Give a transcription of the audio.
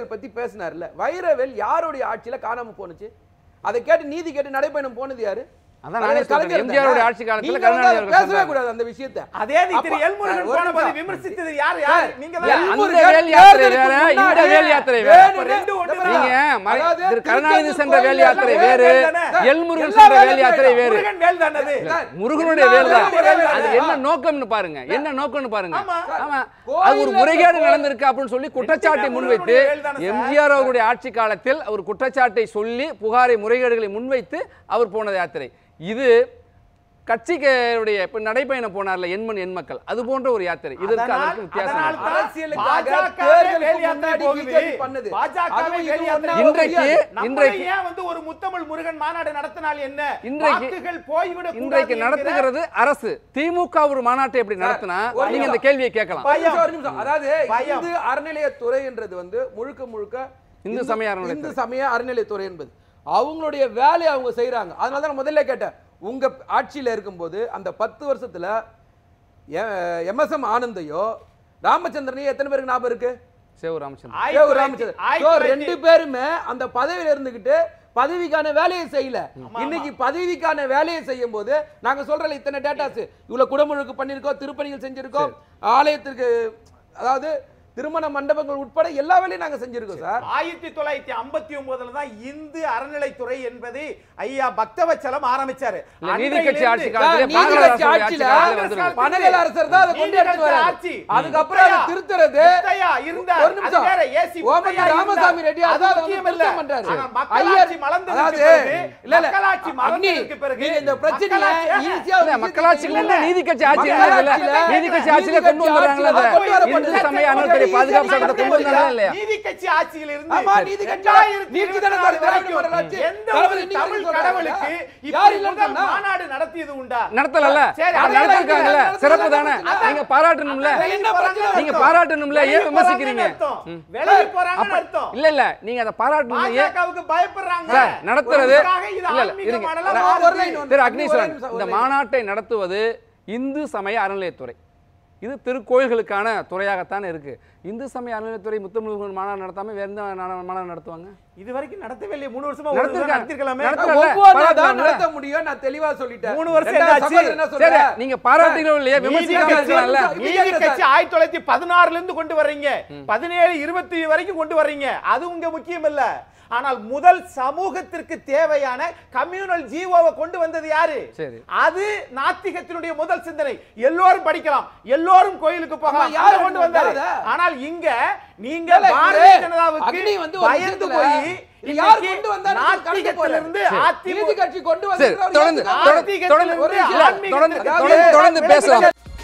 வைரவேல் பத்தி பேசினார்ல வைரவேல் யாருடைய ஆட்சியில காணாம போனுச்சு அதை கேட்டு நீதி கேட்டு நடைபயணம் போனது யாரு அதான் நானே தலைவர் சொல்றேன். கலைஞர் எம்ஜிஆருடைய தானே? ஆட்சி காலத்துல நீங்க கருணாநிதி வந்து அவர்கள் பேசவே செஞ்சாங்க. கூடாது அந்த விஷயத்தை அதே திரு அப்ப- எல்முருகன் ஒரு போனபோது நிமிஷம். விமர்சித்தது யார் யார் நீங்க இல்ல, தான் அந்த எல்முருகன் வேல் யாத்திரை வேற, தேர்தலுக்கு இந்த முன்னாடி வேல் யாத்திரை வேற. வேணும்னு- ரெண்டு ஒண்ணு இந்த நீங்க பாருங்க. மறை- அதாவது திரு கருணாநிதி திருச்செந்தூர் சென்ற வேல் கோயில்ல யாத்திரை எல்லாம் வேறு வேல் தானே? எல்முருகன் எல்லா சென்ற வேல் வேலையும் யாத்திரை வேறு முருகன் வேல் தானது சார், முருகனுடைய வேல் தான் எல்லா வேலையும் அது வேலை. என்ன நோக்கம்னு பாருங்க என்ன நோக்கம்னு பாருங்க ஆமா. ஆமா கோயில்ல அது ஒரு முறைகேடு இருக்க நடந்திருக்கு அப்படின்னு சொல்லி குற்றச்சாட்டை ரெண்டுமே முன்வைத்து முருகனுடைய வேல் தானே சார்? எம்ஜிஆர் அவருடைய ஆட்சி காலத்தில் அவர் குற்றச்சாட்டை சொல்லி புகாரை முறைகேடுகளை முன்வைத்து அவர் போனது யாத்திரை இது கட்சிகளுடைய இப்ப நடைபயணம் போனார்ல எண்மண் எண் மக்கள் அது போன்ற ஒரு யாத்திரை இதற்கு அதனால்- அதற்கு வித்தியாசம் அதனால் இருக்கு. தான் அரசியலுக்காக பாஜகவே தேர்தலுக்கு வேல் யாத்திரை முன்னாடி போகுது. BJP பண்ணுது. பாஜகவே அதுவும் இது வேல் யாத்திரை ஒண்ணா இன்றைக்கு முடியாது. நம்மளை இன்றைக்கு ஏன் வந்து ஒரு முத்தமிழ் முருகன் மாநாடு நடத்தினால் என்ன இன்றைக்கு- வாக்குகள் போய்விடக் இன்றைக்கு கூடாது நடத்துகிறது அரசு திமுக ஒரு மாநாட்டை எப்படி நடத்தினா ஒரு நீங்க இந்த நிமிஷம். கேள்வியை கேட்கலாம் ஒரு நிமிஷம், ஒரு நிமிஷம். அதாவது பயம். இந்து அறநிலையத்துறைன்றது வந்து முழுக்க முழுக்க இந்து சமய அறநிலையத்துறை. இந்து சமய அறநிலையத்துறை என்பது அவங்களுடைய வேலையை அவங்க செய்றாங்க அதனால தான் நான் முதல்ல கேட்டேன் உங்க ஆட்சியில இருக்கும்போது அந்த பத்து வருஷத்துல எம்எஸ்எம் ஆனந்தையோ ராமச்சந்திரனையோ எத்தனை பேருக்கு ஞாபகம் இருக்கு சேவூர் ராமச்சந்திரன் ஆயிரத்தி சேவூர் தொள்ளாயிரத்தி- ராமச்சந்திரன் ஆயிரத்தி So, தொள்ளாயிரத்தி- ரெண்டு பேருமே அந்த பதவியில இருந்துகிட்டு பதவிக்கான வேலையை செய்யல இன்னைக்கு பதவிக்கான வேலையை செய்யும் போது நாங்க சொல்றல இத்தனை டேட்டாஸ் இவ்வளவு குடமுழுக்கு பண்ணிருக்கோம் திருப்பணிகள் செஞ்சிருக்கோம் ஆலயத்திற்கு அதாவது திருமண மண்டபங்கள் உட்பட எல்லா வேலையும் நாங்க செஞ்சிருக்கோம் சார் ஆயிரத்தி தொள்ளாயிரத்தி ஐம்பத்தி ஒன்பதுல தான் இந்து அறநிலைத்துறை என்பதை ஐயா பக்தவச்சலம் ஆரம்பிச்சாரு இல்ல, நீதி கட்சி ஆட்சி அன்றையிலிருந்து- காலத்திலே நீதி பாரதிய கட்சி அரசுடைய ஆட்சியில ஆட்சி காலத்திலே வந்துருது. பனகல் அரசர் தான் அதை கொண்டு நீதி எடுத்து கட்சி வராரு. ஆட்சி. அதுக்கப்புறம் அதை முத்தையா, திருத்துறது முத்தையா இருந்தார். ஒரு நிமிஷம். அது வேற, AC ஓமந்தி முத்தையா ராமசாமி இருந்தார். ரெட்டியார் அது தான் அதை வந்து முக்கியம் இல்ல. திருத்தம் பண்றாரு. ஆனா மக்களாட்சி ஐயர், மலர்ந்ததற்கு அதாவது, பிறகு, இல்ல, இல்ல, மக்களாட்சி அக்னி, மலர்ந்ததற்கு பிறகு, நீங்க இந்த பிரச்சனையை மக்களாட்சி- ஈஸியா இல்ல, ஒரு மக்களாட்சிக்கு விஷயத்தை முன்ன நீதி கட்சி ஆட்சி மக்களாட்சியில இருந்ததுல நீதி கட்சி ஆட்சியில நீதி கொண்டு கட்சி வந்தாங்களா ஆட்சியில கொண்டு அதை? வரப்பட்டது. இந்து சமய அறநிலையத்துறை பாதுகாப்பு சட்டத்தை கொண்டு வந்தாங்களா இல்லையா நீதி கட்சி ஆட்சியில் இருந்து ஆமா, நீதி கட்சி ரெண்டாயிரத்தி நீதி தானே இருபத்தி நாலு திராவிட வரைக்கும் மாடல் ஆட்சி. எந்த தலைவர் ஒரு இன்னைக்கு தமிழ் சொல்றாங்க. கடவுளுக்கு யார் இப்படி இல்லைன்னு முதல் சொன்னா? மாநாடு நடத்தியது உண்டா நடத்தலல்ல சரி, அது அதான் நடத்திருக்காங்கல்ல நடத்தல, சிறப்பு தானே நடத்தல. நீங்க பாராட்டணும்ல அதான் என்ன பிரச்சனை? நீங்க பாராட்டணும்ல ஏன் விமர்சிக்கிறீங்க ம். விலகி போறாங்கன்னு அப்ப- அர்த்தம் இல்ல இல்ல நீங்க அதை பாராட்டணும் ஏன் பாஜகவுக்கு பயப்படுறாங்க சார், நடத்துறது அதுக்காக இது இல்ல, இல்ல, ஆன்மீக இருங்க. மாடலா நான் மாறுது. ஒரு line ஒண்ணு. திரு ஒரே அக்னீஸ்வரன் நிமிஷம், இந்த ஒரே நிமிஷம். மாநாட்டை நடத்துவது இந்து சமய அறநிலையத்துறை இது திருக்கோயில்களுக்கான துறையாகத்தான் இருக்கு இந்து சமய அறநிலையத்துறை முத்தமிழ் மாநாடு நடத்தாம வேற எந்த நா- மாநாடு நடத்துவாங்க இது வரைக்கும் நடத்தவே இல்லையே மூணு வருஷமா ஒரு நடத்திருக்காங்க. வருஷம் நடத்திருக்கலாமே நடத்தல. ஒவ்வொரு பாராட்டலாம்ல. தான் நடத்த முடியும் நான் தெளிவா சொல்லிட்டேன் மூணு வருஷம் ரெண்டாவது என்னாச்சு? சகோதரர் என்ன சரி சொல்றாரு? நீங்க பாராட்டுகளோ இல்லையா நீதி விமர்சிக்காம கட்சி இருக்கலாம்ல இது நீதி கேளுங்க கட்சி சார். ஆயிரத்தி தொள்ளாயிரத்தி பதினாறுல இருந்து கொண்டு வர்றீங்க பதினேழு இருபத்தி வரைக்கும் கொண்டு வர்றீங்க அது உங்க முக்கியம் இல்ல ஆனால் முதல் சமூகத்திற்கு தேவையான கம்யூனல் ஜீவோவை கொண்டு வந்தது யாரு சரி. அது நாத்திகத்தினுடைய முதல் சிந்தனை எல்லோரும் படிக்கலாம் எல்லோரும் கோயிலுக்கு போகலாம் ஆமா, யாரு அதை கொண்டு வந்தாரு கொண்டு வந்தா? ஆனால் இங்க நீங்க இல்ல, பாரதிய இது ஜனதாவுக்கு அக்னி வந்து ஒரு பயந்து விஷயத்துல போய் இது யார் இன்னைக்கு கொண்டு வந்தாருன்னு கணக்கு நாத்திகத்திலிருந்து போடுறாரு. அதிமுக நீதி கட்சி கொண்டு சரி வந்து தொடர்ந்து தொடர்ந்து தொடர்ந்து ஆன்மீகத்திலிருந்து இல்ல, ஆன்மீகத்திற்கு தொடர்ந்து அதாவது தொடர்ந்து தொடர்ந்து பேசலாம்